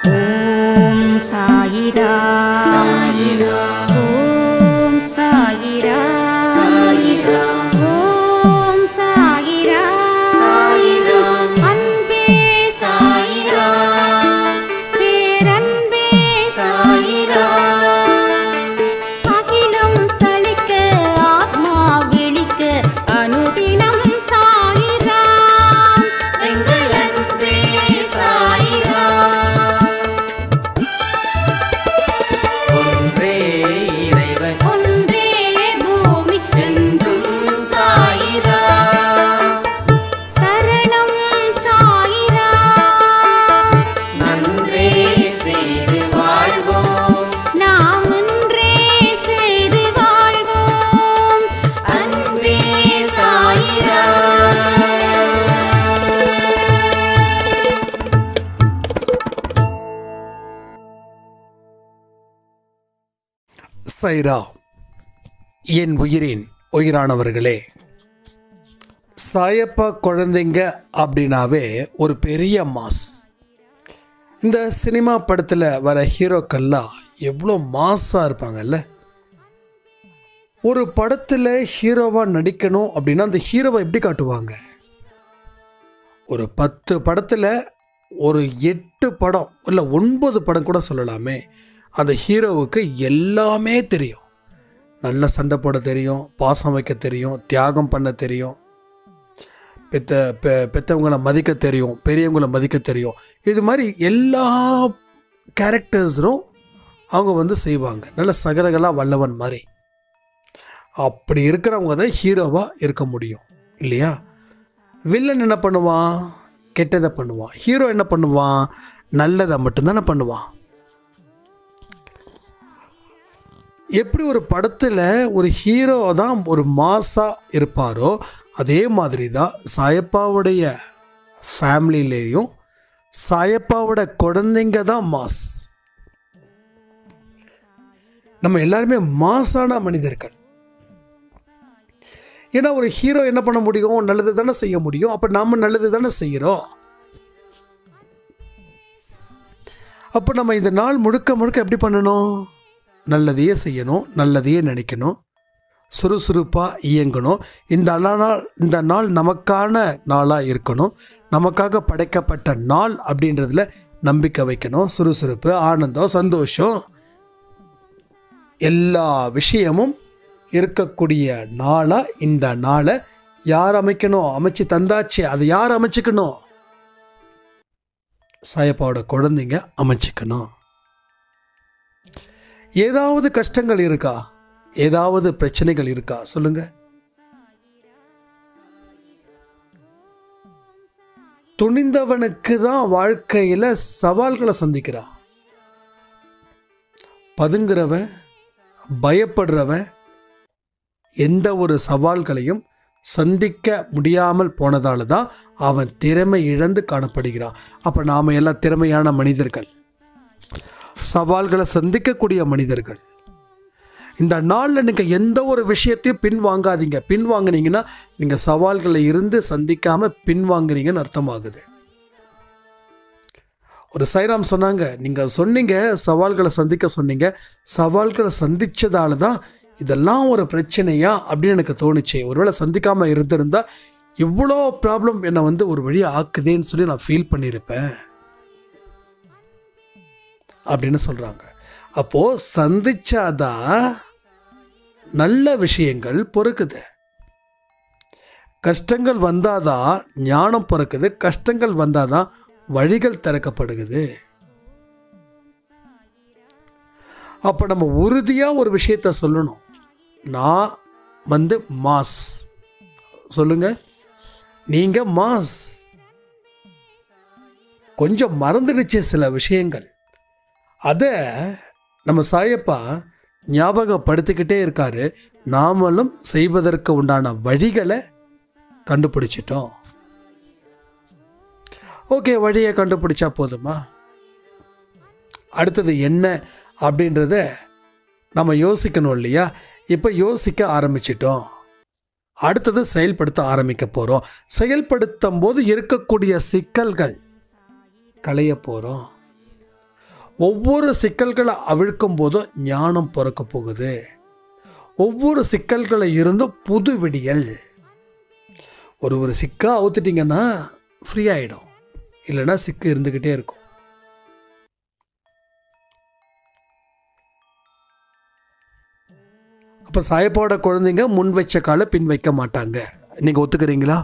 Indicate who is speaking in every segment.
Speaker 1: ஓம் சாயிரா
Speaker 2: சாயிரா
Speaker 1: ஓம் சாயிரா
Speaker 2: சாயிரா
Speaker 1: ஓம் சாயிரா
Speaker 2: சாயிரா
Speaker 1: அன்பே
Speaker 2: சாயிரா
Speaker 1: பேரன்பே
Speaker 2: சாயிரா
Speaker 1: அகிலம் தளிக்க ஆத்மா விழிக்க அனுதினம் சாயிரா
Speaker 2: எங்கள் அன்பே சாயிரா ஒன்றே இறைவன்
Speaker 1: ஒன்றே பூமிக்கென்றும்
Speaker 2: என்றும் சாயிரா
Speaker 1: சரணம் சாயிரா
Speaker 2: நன்றே செய்து வாழ்வோம்
Speaker 1: நாம் ஒன்றே செய்து வாழ்வோம்
Speaker 2: அன்பே சாயிரா
Speaker 3: சைரா என் உயிரின் உயிரானவர்களே சாயப்பா குழந்தைங்க அப்படின்னாவே ஒரு பெரிய மாஸ் இந்த சினிமா படத்தில் வர ஹீரோக்கெல்லாம் எவ்வளோ மாஸாக இருப்பாங்கல்ல ஒரு படத்தில் ஹீரோவாக நடிக்கணும் அப்படின்னா அந்த ஹீரோவை எப்படி காட்டுவாங்க ஒரு பத்து படத்தில் ஒரு எட்டு படம் இல்லை ஒன்பது படம் கூட சொல்லலாமே அந்த ஹீரோவுக்கு எல்லாமே தெரியும் நல்ல சண்டை போட தெரியும் பாசம் வைக்க தெரியும் தியாகம் பண்ண தெரியும் பெத்த பெ பெற்றவங்களை மதிக்க தெரியும் பெரியவங்களை மதிக்க தெரியும் இது மாதிரி எல்லா கேரக்டர்ஸரும் அவங்க வந்து செய்வாங்க நல்ல சகரகலா வல்லவன் மாதிரி அப்படி இருக்கிறவங்க தான் ஹீரோவாக இருக்க முடியும் இல்லையா வில்லன் என்ன பண்ணுவான் கெட்டதை பண்ணுவான் ஹீரோ என்ன பண்ணுவான் நல்லதை மட்டும்தானே பண்ணுவான் எப்படி ஒரு படத்தில் ஒரு ஹீரோ தான் ஒரு மாஸாக இருப்பாரோ அதே மாதிரி தான் சாயப்பாவுடைய ஃபேமிலியிலேயும் சாயப்பாவோட குழந்தைங்க தான் மாஸ் நம்ம எல்லாருமே மாஸான மனிதர்கள் ஏன்னா ஒரு ஹீரோ என்ன பண்ண முடியும் நல்லது தானே செய்ய முடியும் அப்போ நாம் நல்லது தானே செய்கிறோம் அப்போ நம்ம இந்த நாள் முழுக்க முழுக்க எப்படி பண்ணணும் நல்லதையே செய்யணும் நல்லதையே நினைக்கணும் சுறுசுறுப்பாக இயங்கணும் இந்த நாள் இந்த நாள் நமக்கான நாளாக இருக்கணும் நமக்காக படைக்கப்பட்ட நாள் அப்படின்றதுல நம்பிக்கை வைக்கணும் சுறுசுறுப்பு ஆனந்தம் சந்தோஷம் எல்லா விஷயமும் இருக்கக்கூடிய நாளாக இந்த நாளை யார் அமைக்கணும் அமைச்சு தந்தாச்சு அதை யார் அமைச்சுக்கணும் சாயப்பாவோட குழந்தைங்க அமைச்சுக்கணும் ஏதாவது கஷ்டங்கள் இருக்கா ஏதாவது பிரச்சனைகள் இருக்கா சொல்லுங்க துணிந்தவனுக்கு தான் வாழ்க்கையில சவால்களை சந்திக்கிறான் பதுங்குறவன் பயப்படுறவன் எந்த ஒரு சவால்களையும் சந்திக்க முடியாமல் போனதால தான் அவன் திறமை இழந்து காணப்படுகிறான் அப்போ நாம் எல்லாம் திறமையான மனிதர்கள் சவால்களை சந்திக்கக்கூடிய மனிதர்கள் இந்த நாளில் நீங்கள் எந்த ஒரு விஷயத்தையும் பின்வாங்காதீங்க பின்வாங்குனீங்கன்னா நீங்கள் சவால்களை இருந்து சந்திக்காமல் பின்வாங்குறீங்கன்னு அர்த்தமாகுது ஒரு சைராம் சொன்னாங்க நீங்கள் சொன்னீங்க சவால்களை சந்திக்க சொன்னீங்க சவால்களை சந்திச்சதால தான் இதெல்லாம் ஒரு பிரச்சனையா அப்படின்னு எனக்கு தோணுச்சு ஒருவேளை சந்திக்காமல் இருந்திருந்தா இவ்வளோ ப்ராப்ளம் என்னை வந்து ஒரு வழி ஆக்குதேன்னு சொல்லி நான் ஃபீல் பண்ணியிருப்பேன் அப்படின்னு சொல்கிறாங்க அப்போது சந்திச்சாதான் நல்ல விஷயங்கள் பொறுக்குது கஷ்டங்கள் வந்தாதான் ஞானம் பிறக்குது கஷ்டங்கள் வந்தாதான் வழிகள் திறக்கப்படுகிறது அப்போ நம்ம உறுதியாக ஒரு விஷயத்த சொல்லணும் நான் வந்து மாஸ் சொல்லுங்க நீங்கள் மாஸ் கொஞ்சம் மறந்துடுச்சு சில விஷயங்கள் அதை நம்ம சாயப்பா ஞாபகப்படுத்திக்கிட்டே இருக்காரு நாமளும் செய்வதற்கு உண்டான வழிகளை கண்டுபிடிச்சிட்டோம் ஓகே வழியை கண்டுபிடிச்சா போதுமா அடுத்தது என்ன அப்படின்றத நம்ம யோசிக்கணும் இல்லையா இப்போ யோசிக்க ஆரம்பிச்சிட்டோம் அடுத்தது செயல்படுத்த ஆரம்பிக்க போகிறோம் செயல்படுத்தும் போது இருக்கக்கூடிய சிக்கல்கள் களைய போகிறோம் ஒவ்வொரு சிக்கல்களை அவிழ்க்கும் போதும் ஞானம் பிறக்க போகுது ஒவ்வொரு சிக்கல்களை இருந்தும் புது விடியல் ஒரு ஒரு சிக்கா அவுத்துட்டிங்கன்னா ஃப்ரீ ஆகிடும் இல்லைன்னா சிக்கு இருந்துக்கிட்டே இருக்கும் அப்போ சாயப்பாட குழந்தைங்க முன் வச்ச காலை பின் வைக்க மாட்டாங்க நீங்கள் ஒத்துக்கிறீங்களா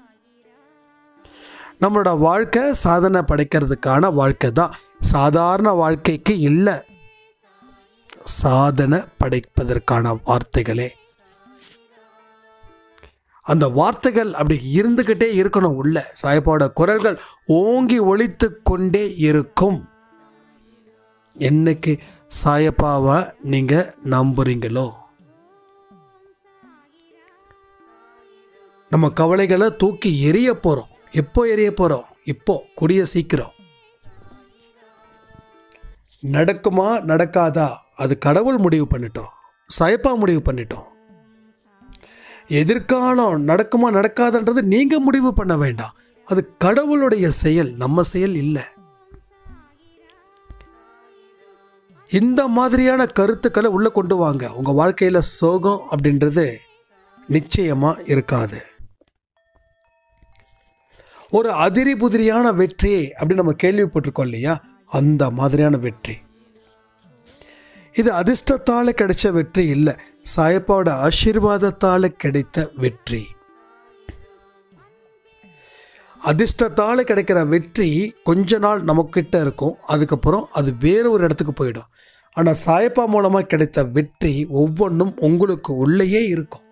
Speaker 3: நம்மளோட வாழ்க்கை சாதனை படைக்கிறதுக்கான வாழ்க்கை தான் சாதாரண வாழ்க்கைக்கு இல்லை சாதனை படைப்பதற்கான வார்த்தைகளே அந்த வார்த்தைகள் அப்படி இருந்துக்கிட்டே இருக்கணும் உள்ள சாயப்பாவோட குரல்கள் ஓங்கி ஒலித்து கொண்டே இருக்கும் என்னைக்கு சாயப்பாவை நீங்க நம்புறீங்களோ நம்ம கவலைகளை தூக்கி எரிய போறோம் எப்போ எரிய போறோம் இப்போ கூடிய சீக்கிரம் நடக்குமா நடக்காதா அது கடவுள் முடிவு பண்ணிட்டோம் சாயப்பா முடிவு பண்ணிட்டோம் எதிர்காலம் நடக்குமா நடக்காதுன்றது நீங்க முடிவு பண்ண வேண்டாம் அது கடவுளுடைய செயல் நம்ம செயல் இல்லை இந்த மாதிரியான கருத்துக்களை உள்ள கொண்டு வாங்க உங்க வாழ்க்கையில சோகம் அப்படின்றது நிச்சயமா இருக்காது ஒரு அதிரி புதிரியான வெற்றி அப்படின்னு நம்ம கேள்விப்பட்டிருக்கோம் இல்லையா அந்த மாதிரியான வெற்றி இது அதிர்ஷ்டத்தால் கிடைச்ச வெற்றி இல்லை சாயப்பாவோட ஆசீர்வாதத்தால் கிடைத்த வெற்றி அதிர்ஷ்டத்தால் கிடைக்கிற வெற்றி கொஞ்ச நாள் நமக்கிட்ட இருக்கும் அதுக்கப்புறம் அது வேற ஒரு இடத்துக்கு போயிடும் ஆனால் சாயப்பா மூலமாக கிடைத்த வெற்றி ஒவ்வொன்றும் உங்களுக்கு உள்ளேயே இருக்கும்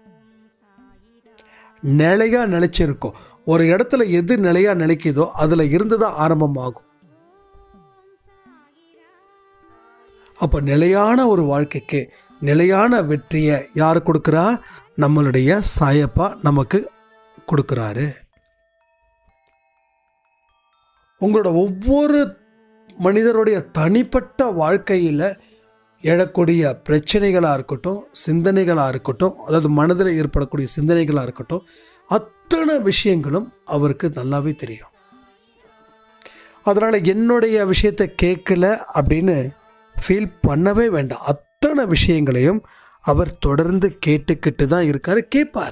Speaker 3: நிலையா நிலைச்சிருக்கும் ஒரு இடத்துல எது நிலையா நிலைக்குதோ அதுல இருந்து தான் ஆரம்பமாகும் அப்ப நிலையான ஒரு வாழ்க்கைக்கு நிலையான வெற்றியை யார் கொடுக்குறா நம்மளுடைய சாயப்பா நமக்கு கொடுக்குறாரு உங்களோட ஒவ்வொரு மனிதருடைய தனிப்பட்ட வாழ்க்கையில் எழக்கூடிய பிரச்சனைகளாக இருக்கட்டும் சிந்தனைகளாக இருக்கட்டும் அதாவது மனதில் ஏற்படக்கூடிய சிந்தனைகளாக இருக்கட்டும் அத்தனை விஷயங்களும் அவருக்கு நல்லாவே தெரியும் அதனால் என்னுடைய விஷயத்தை கேட்கல அப்படின்னு ஃபீல் பண்ணவே வேண்டாம் அத்தனை விஷயங்களையும் அவர் தொடர்ந்து கேட்டுக்கிட்டு தான் இருக்காரு கேட்பார்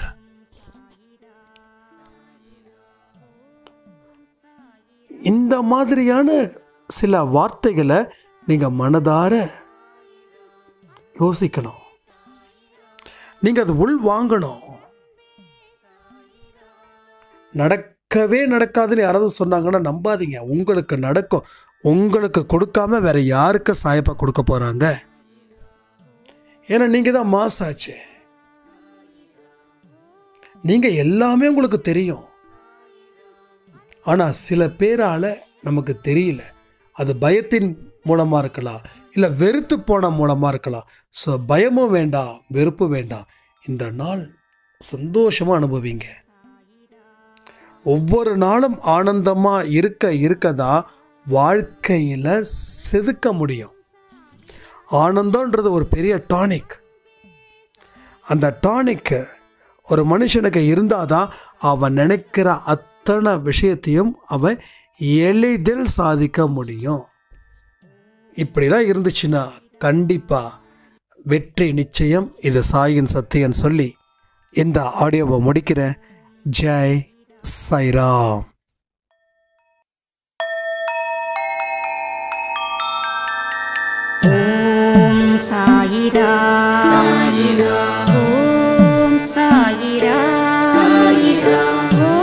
Speaker 3: இந்த மாதிரியான சில வார்த்தைகளை நீங்கள் மனதார யோசிக்கணும் நீங்கள் அது உள் வாங்கணும் நடக்கவே நடக்காதுன்னு யாராவது சொன்னாங்கன்னா நம்பாதீங்க உங்களுக்கு நடக்கும் உங்களுக்கு கொடுக்காம வேற யாருக்கு சாயப்பா கொடுக்க போறாங்க ஏன்னா நீங்க தான் மாஸ் ஆச்சு நீங்க எல்லாமே உங்களுக்கு தெரியும் ஆனா சில பேரால நமக்கு தெரியல அது பயத்தின் மூலமா இருக்கலாம் இல்லை வெறுத்து போன மூலமா இருக்கலாம் ஸோ பயமும் வேண்டாம் வெறுப்பு வேண்டாம் இந்த நாள் சந்தோஷமா அனுபவிங்க ஒவ்வொரு நாளும் ஆனந்தமா இருக்க இருக்க தான் வாழ்க்கையில செதுக்க முடியும் ஆனந்தம்ன்றது ஒரு பெரிய டானிக் அந்த டானிக் ஒரு மனுஷனுக்கு இருந்தாதான் அவன் நினைக்கிற அத்தனை விஷயத்தையும் அவன் எளிதில் சாதிக்க முடியும் இப்படிலாம் இருந்துச்சுன்னா கண்டிப்பா வெற்றி நிச்சயம் இது சாயின் சத்தியன் சொல்லி இந்த ஆடியோவை முடிக்கிறேன் ஜெய் சைராம்
Speaker 1: ஓம் சாயிரா
Speaker 2: சாயிரா
Speaker 1: ஓம் சாயிரா
Speaker 2: சாயிரா
Speaker 1: ஓம்